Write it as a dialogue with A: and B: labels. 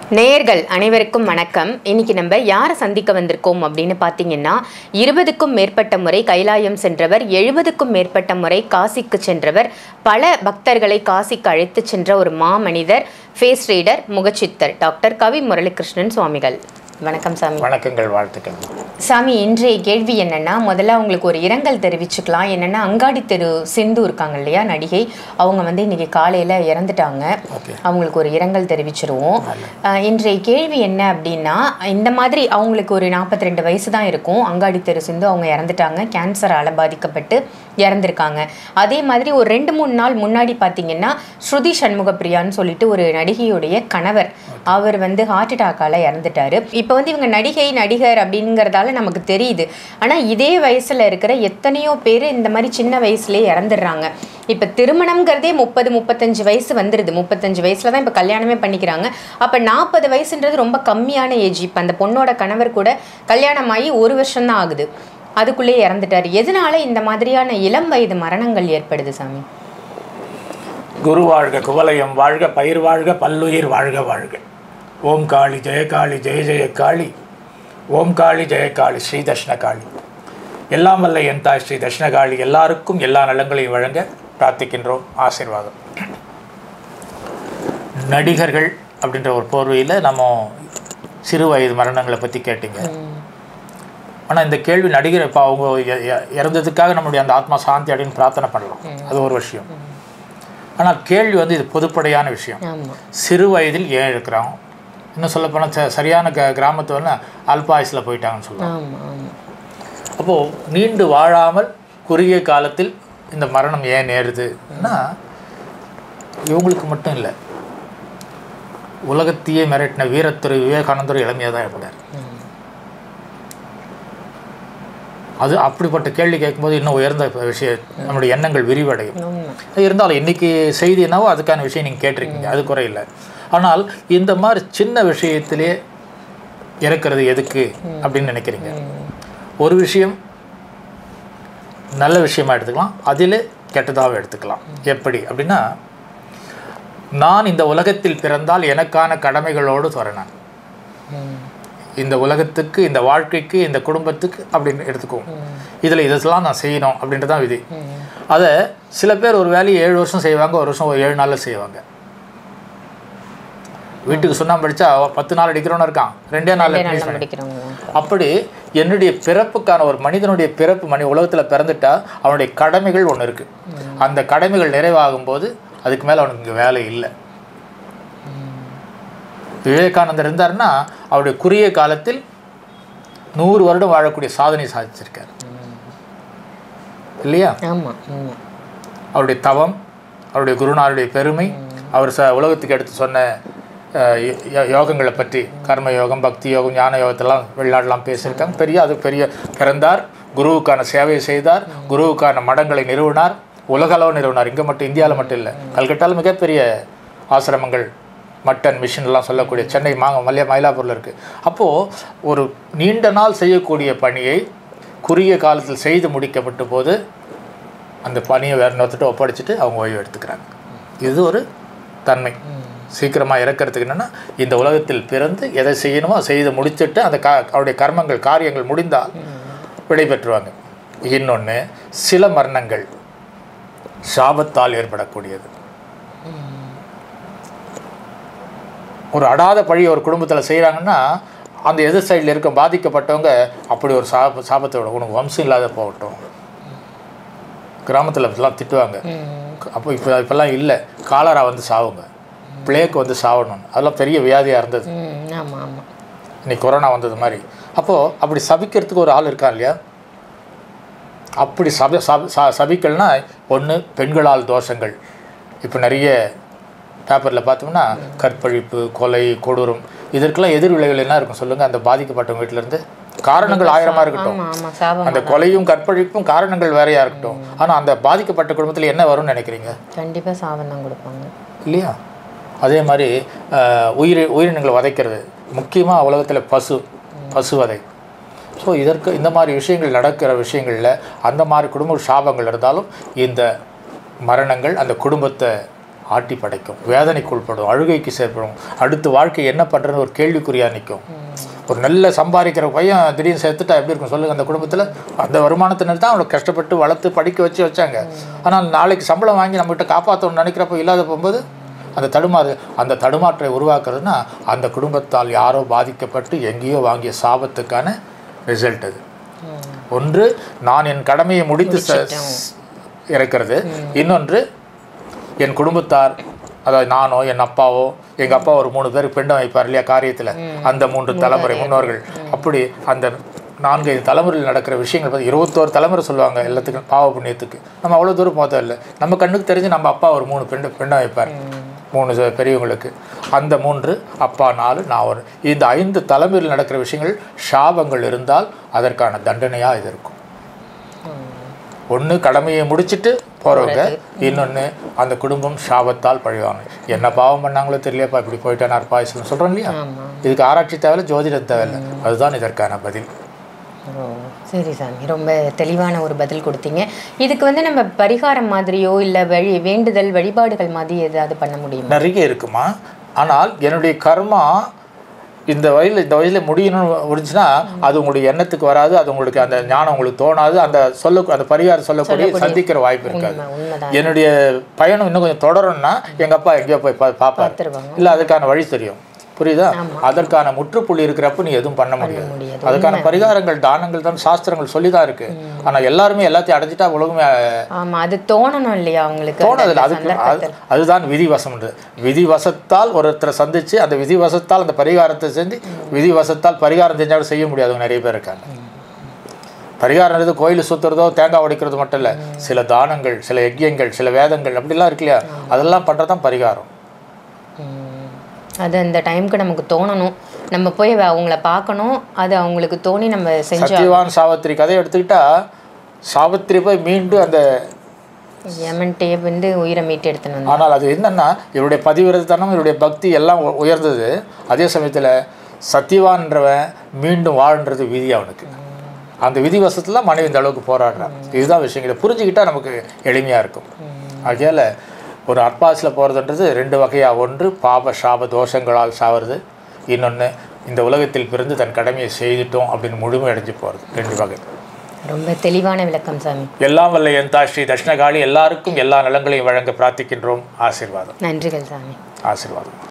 A: நேயர்கள் அனைவருக்கும் வணக்கம் இன்னைக்கு நம்ம யாரை சந்திக்க வந்திருக்கோம் அப்படின்னு பார்த்தீங்கன்னா இருபதுக்கும் மேற்பட்ட முறை கைலாயம் சென்றவர் எழுபதுக்கும் மேற்பட்ட முறை காசிக்கு சென்றவர் பல பக்தர்களை காசிக்கு அழைத்து சென்ற ஒரு மாமனிதர் ஃபேஸ் ரீடர் முகச்சித்தர் டாக்டர் கவி முரளிகிருஷ்ணன் சுவாமிகள் வணக்கம் சாமி
B: வணக்கங்கள் வாழ்த்துக்கள்
A: சாமி இன்றைய கேள்வி என்னன்னா முதல்ல அவங்களுக்கு ஒரு இரங்கல் தெரிவிச்சுக்கலாம் என்னன்னா அங்காடி தெரு சிந்து இருக்காங்க இல்லையா நடிகை அவங்க வந்து இன்னைக்கு காலையில இறந்துட்டாங்க
B: ஓகே
A: அவங்களுக்கு ஒரு இரங்கல் தெரிவிச்சிருவோம் அஹ் இன்றைய கேள்வி என்ன அப்படின்னா இந்த மாதிரி அவங்களுக்கு ஒரு நாற்பத்தி ரெண்டு வயசு தான் இருக்கும் அங்காடி தெரு சிந்து அவங்க இறந்துட்டாங்க கேன்சரால் பாதிக்கப்பட்டு இறந்துருக்காங்க அதே மாதிரி ஒரு ரெண்டு மூணு நாள் முன்னாடி பார்த்தீங்கன்னா ஸ்ருதி சண்முகப்பிரியான்னு சொல்லிட்டு ஒரு நடிகையுடைய கணவர் அவர் வந்து ஹார்ட் அட்டாக்கால இறந்துட்டாரு இப்போ வந்து இவங்க நடிகை நடிகர் அப்படிங்கிறதால நமக்கு தெரியுது ஆனால் இதே வயசுல இருக்கிற எத்தனையோ பேர் இந்த மாதிரி சின்ன வயசுலேயே இறந்துடுறாங்க இப்போ திருமணம்ங்கிறதே முப்பது முப்பத்தஞ்சு வயசு வந்துடுது முப்பத்தஞ்சு வயசுல தான் இப்போ கல்யாணமே பண்ணிக்கிறாங்க அப்போ நாற்பது வயசுன்றது ரொம்ப கம்மியான ஏஜ் இப்போ அந்த பொண்ணோட கணவர் கூட கல்யாணம் ஆகி ஒரு வருஷம் தான் ஆகுது அதுக்குள்ளேயே இறந்துட்டார் எதனால இந்த மாதிரியான இளம் வயது மரணங்கள் ஏற்படுது சாமி
B: குரு வாழ்க குவலயம் வாழ்க பயிர் வாழ்க பல்லுயிர் வாழ்க வாழ்க ஓம் காளி ஜெயகாளி ஜெய ஜெய காளி ஓம் காளி ஜெயகாளி ஸ்ரீ தட்சிணகாளி எல்லாம் வல்ல என் தாய் ஸ்ரீ தட்சிணகாளி எல்லாருக்கும் எல்லா நலங்களையும் வழங்க பிரார்த்திக்கின்றோம் ஆசீர்வாதம் நடிகர்கள் அப்படின்ற ஒரு போர்வையில் நம்ம சிறு வயது மரணங்களை பற்றி கேட்டீங்க ஆனால் இந்த கேள்வி நடிகர் இப்போ அவங்க இ- இ- இறந்ததுக்காக நம்முடைய அந்த ஆத்மா சாந்தி அப்படின்னு பிரார்த்தனை பண்ணலாம் அது ஒரு விஷயம் ஆனால் கேள்வி வந்து இது பொதுப்படையான விஷயம்
A: ஆமா
B: சிறு வயதில் ஏன் இருக்கிறோம் இன்னும் சொல்லப்போனால் ச சரியான க கிராமத்து வந்து அல்பாயுசில் போயிட்டாங்கன்னு சொல்லலாம்
A: ஆமா ஆமா
B: அப்போது நீண்டு வாழாமல் குறுகிய காலத்தில் இந்த மரணம் ஏன் நேருதுன்னா இவங்களுக்கு மட்டும் இல்லை உலகத்தையே மிரட்டின வீரத்துறை விவேகானந்தர் இளமையாக தான் இருந்தார் அது அப்படிப்பட்ட கேள்வி கேட்கும்போது இன்னும் உயர்ந்த விஷயம் நம்முடைய எண்ணங்கள் விரிவடையும்
A: ஆமா
B: இருந்தாலும் இன்னைக்கு செய்தி என்னவோ அதுக்கான விஷயம் நீங்கள் கேட்டிருக்கீங்க அது குறையில்லை ஆனால் இந்த மாதிரி சின்ன விஷயத்திலே இறக்கிறது எதுக்கு அப்படின்னு நினைக்கிறீங்க ஒரு விஷயம் நல்ல விஷயமா எடுத்துக்கலாம் அதில் கெட்டதாகவும் எடுத்துக்கலாம் எப்படி அப்படின்னா நான் இந்த உலகத்தில் பிறந்தால் எனக்கான கடமைகளோடு சொரணேன் இந்த உலகத்துக்கு இந்த வாழ்க்கைக்கு இந்த குடும்பத்துக்கு அப்படின்னு எடுத்துக்குவோம் இதில் இதெல்லாம் நான் செய்யணும் அப்படின்றது தான் விதி அதை சில பேர் ஒரு வேலையை ஏழு வருஷம் செய்வாங்க ஒரு வருஷம் ஒரு ஏழு நாளில் செய்வாங்க வீட்டுக்கு சுண்ணாம்பு அடிச்சா பத்து நாள் அடிக்கிறவனும் இருக்கான் ரெண்டே நாளில் finish
A: நல்லா
B: பண்ணி-
A: முடிக்கிறவங்க
B: அப்படி என்னுடைய பிறப்புக்கான ஒரு மனிதனுடைய பிறப்பு மனி உலகத்தில் பிறந்துட்டா அவனுடைய கடமைகள் ஒன்று இருக்கு அந்த கடமைகள் நிறைவாகும் போது அதுக்கு மேலே அவனுக்கு இங்கே வேலை இல்லை விவேகானந்தர் இருந்தாருன்னா அவருடைய குறுகிய காலத்தில் நூறு வருடம் வாழக்கூடிய சாதனை சாதிச்சிருக்கார் இல்லையா
A: ஆமா ஆமா
B: அவருடைய தவம் அவருடைய குருநாருடைய பெருமை அவர் ச உலகத்துக்கு எடுத்து சொன்ன அஹ், யோ- யோ- யோகங்களை பற்றி கர்ம யோகம் பக்தி யோகம் ஞான யோகத்தெல்லாம் வெளிநாடெல்லாம் பேசியிருக்காங்க பெரிய அது பெரிய பிறந்தார் குருவுக்கான சேவையை செய்தார் குருவுக்கான மடங்களை நிறுவினார் உலகளவு நிறுவினார் இங்கே மட்டும் இந்தியாவில் மட்டும் இல்லை கல்கட்டாவில் மிகப்பெரிய ஆசிரமங்கள் மட்டன் மிஷின் எல்லாம் சொல்லக்கூடிய சென்னை மாங்க மல்லியா மயிலாப்பூரில் இருக்குது அப்போது ஒரு நீண்ட நாள் செய்யக்கூடிய பணியை குறுகிய காலத்தில் செய்து முடிக்கப்பட்ட போது அந்த பணியை வேறு இன்னொருத்திட்ட ஒப்படைச்சிட்டு அவங்க ஓய்வு எடுத்துக்கிறாங்க இது ஒரு தன்மை சீக்கிரமாக இறக்கிறதுக்கு என்னென்னா இந்த உலகத்தில் பிறந்து எதை செய்யணுமோ அதை செய்து முடிச்சுட்டு அந்த கா அவருடைய கர்மங்கள் காரியங்கள் முடிந்தால் விடை பெற்றுவாங்க இன்னொன்று சில மரணங்கள் சாபத்தால் ஏற்படக்கூடியது ஒரு அடாத பழி ஒரு குடும்பத்தில் செய்கிறாங்கன்னா அந்த எதிர் சைடில் இருக்க பாதிக்கப்பட்டவங்க அப்படி ஒரு சாப சாபத்தோட உனக்கு வம்சம் இல்லாத போகட்டும் கிராமத்தில் இப்படிலாம் திட்டுவாங்க அப்போ இப்போ இப்போல்லாம் இல்லை காலரா வந்து சாவுங்க பிளேக் வந்து சாவணும் அதெல்லாம் பெரிய வியாதியாக இருந்தது
A: ம் ஆமா ஆமா
B: இன்னைக்கு கொரோனா வந்தது மாதிரி அப்போது அப்படி சபிக்கிறதுக்கு ஒரு ஆள் இருக்கா இல்லையா அப்படி சப சப ச- சபிக்கல்னா ஒன்று பெண்களால் தோஷங்கள் இப்போ நிறைய பேப்பரில் பார்த்தோம்னா கற்பழிப்பு கொலை கொடூரம் இதற்கெல்லாம் எதிர் விளைவுகள் என்ன இருக்கும் சொல்லுங்கள் அந்த பாதிக்கப்பட்டவங்க வீட்டிலேருந்து காரணங்கள் ஆயிரமாக இருக்கட்டும்
A: ஆமா ஆமா சாபம்
B: அந்த கொலையும் கற்பழிப்பும் காரணங்கள் வேறையாக இருக்கட்டும் ஆனால் அந்த பாதிக்கப்பட்ட குடும்பத்தில் என்ன வரும்னு நினைக்கிறீங்க
A: கண்டிப்பா சாபம் தான் கொடுப்பாங்க
B: இல்லையா அதே மாதிரி அஹ், உயிரி உயிரினங்களை வதைக்கிறது முக்கியமாக உலகத்தில் பசு பசு வதை ஸோ இதற்கு இந்த மாதிரி விஷயங்கள் நடக்கிற விஷயங்களில் அந்த மாதிரி குடும்ப சாபங்கள் இருந்தாலும் இந்த மரணங்கள் அந்த குடும்பத்தை ஆட்டி படைக்கும் வேதனைக்கு உட்படும் அழுகைக்கு செயற்படும் அடுத்து வாழ்க்கை என்ன பண்ணுறன்னு ஒரு கேள்விக்குறியாக நிற்கும் ஒரு நல்ல சம்பாதிக்கிற பையன் திடீர்னு சேர்த்துட்டா எப்படி இருக்கும் சொல்லுங்கள் அந்த குடும்பத்தில் அந்த வருமானத்தினர் தான் அவனை கஷ்டப்பட்டு வளர்த்து படிக்க வச்சு வச்சாங்க ஆனால் நாளைக்கு சம்பளம் வாங்கி நம்மகிட்ட காப்பாற்றணும்னு நினைக்கிறப்ப இல்லாத போகும்போது அந்த தடுமாறு அந்த தடுமாற்றை உருவாக்குறதுனா அந்த குடும்பத்தால் யாரோ பாதிக்கப்பட்டு எங்கேயோ வாங்கிய சாபத்துக்கான ரிசல்ட் அது ஒன்று நான் என் கடமையை முடித்து ச- இறக்கிறது இன்னொன்று என் குடும்பத்தார் அதாவது நானோ என் அப்பாவோ எங்கள் அப்பா ஒரு மூணு பேர் பெண்டம் வைப்பார் இல்லையா காரியத்தில் அந்த மூன்று தலைமுறை முன்னோர்கள் அப்படி அந்த நான்கைந்து தலைமுறையில் நடக்கிற விஷயங்கள் பற்றி இருபத்தோரு தலைமுறை சொல்லுவாங்க எல்லாத்துக்கும் பாவ புண்ணியத்துக்கு நம்ம அவ்வளோ தூரம் போதும் இல்லை நம்ம கண்ணுக்கு தெரிஞ்சு நம்ம அப்பா ஒரு மூணு பெண்டு பெண்டம் வைப்பார் மூணு ச- பெரியவங்களுக்கு அந்த மூன்று அப்பா நாலு நான் ஒரு இந்த ஐந்து தலைமுறையில் நடக்கிற விஷயங்கள் சாபங்கள் இருந்தால் அதற்கான தண்டனையாக இது இருக்கும் ஒன்று கடமையை முடிச்சிட்டு போகிறவங்க இன்னொன்று அந்த குடும்பம் சாபத்தால் பழிவாங்க என்ன பாவம் பண்ணாங்களோ தெரியலையாப்பா இப்படி போயிட்டானார் பாயசம் சொல்கிறோம் இல்லையா இதுக்கு ஆராய்ச்சி தேவையில்ல ஜோதிடம் தேவையில்லை அதுதான் இதற்கான பதில்
A: ஓ சரி சாமி ரொம்ப தெளிவான ஒரு பதில் கொடுத்தீங்க இதுக்கு வந்து நம்ம பரிகாரம் மாதிரியோ இல்லை வழி வேண்டுதல் வழிபாடுகள் மாதிரி ஏதாவது பண்ண முடியுமா
B: நிறைய இருக்குமா ஆனால் என்னுடைய கர்மா இந்த வயதில் இந்த வயதில் முடியணும்னு முடிஞ்சுன்னா அது உங்களுடைய எண்ணத்துக்கு வராது அது உங்களுக்கு அந்த ஞானம் உங்களுக்கு தோணாது அந்த சொல்ல அந்த பரிகாரம் சொல்லக்கூடிய சந்திக்கிற வாய்ப்பு இருக்காது
A: உண்மை, உண்மைதான்
B: என்னுடைய பயணம் இன்னும் கொஞ்சம் தொடரணும்னா எங்கள் அப்பா எங்கேயோ போய் பா பார்ப்பார்
A: பார்த்துருவாங்க
B: இல்லை அதுக்கான வழி தெரியும் புரியுதா அதற்கான முற்றுப்புள்ளி இருக்கிறப்ப நீ எதுவும் பண்ண முடியாது
A: முடியாது.
B: அதுக்கான பரிகாரங்கள் தானங்கள் தான் சாஸ்திரங்கள் சொல்லி தான் இருக்கு ஆனால் எல்லாருமே எல்லாத்தையும் அடைஞ்சிட்டா உலகமே
A: ஆமா அது தோணணும் இல்லையா அவங்களுக்கு
B: தோணதில்லை அதுக்கு அது- அதுதான் விதிவசம்ன்றது விதிவசத்தால் ஒருத்தரை சந்திச்சு அந்த விதிவசத்தால் அந்த பரிகாரத்தை செஞ்சு விதிவசத்தால் பரிகாரம் செஞ்சாலும் செய்ய முடியாதவங்க நிறைய பேர் இருக்காங்க பரிகாரம்ன்றது கோயில் சுற்றுறதோ தேங்காய் உடைக்கிறது மட்டும் இல்லை சில தானங்கள் சில யஜ்யங்கள் சில வேதங்கள் அப்படிலாம் இருக்கு இல்லையா அதெல்லாம் பண்ணுறது தான் பரிகாரம்
A: ம். அது அந்த டைம்க்கு நமக்கு தோணணும் நம்ம போய் வ- அவங்கள பார்க்கணும் அது அவங்களுக்கு தோணி நம்ம செஞ்சு
B: சத்யவான் சாவித்திரி கதையை எடுத்துக்கிட்டா சாவித்திரி போய் மீண்டும் அந்த
A: யமன்ட்டே வந்து உயிரை மீட்டு எடுத்துன்னு வந்தோம்
B: ஆனால் அது என்னன்னா இவருடைய பதிவிரதனம் இவருடைய பக்தி எல்லாம் உ- உயர்ந்தது அதே சமயத்தில் சத்தியவான்றவன் மீண்டும் வாழ்ன்றது விதி அவனுக்கு அந்த விதிவசத்தில் மனைவி இந்த அளவுக்கு போராடுறான் இதுதான் விஷயங்களை புரிஞ்சுக்கிட்டா நமக்கு எளிமையாக இருக்கும் ஆகையால் ஒரு அட்பாஸில் போகிறதுன்றது ரெண்டு வகையாக ஒன்று பாப சாப தோஷங்களால் சாவது இன்னொன்று இந்த உலகத்தில் பிறந்து தன் கடமையை செய்துட்டோம் அப்படின்னு முழுமை அடைஞ்சு போகிறது ரெண்டு வகை
A: ரொம்ப தெளிவான விளக்கம் சாமி
B: எல்லாம் வல்ல எந்தா ஸ்ரீ தட்சிணகாளி எல்லாருக்கும் எல்லா நலங்களையும் வழங்க பிரார்த்திக்கின்றோம் ஆசீர்வாதம்
A: நன்றிகள் சாமி
B: ஆசீர்வாதம்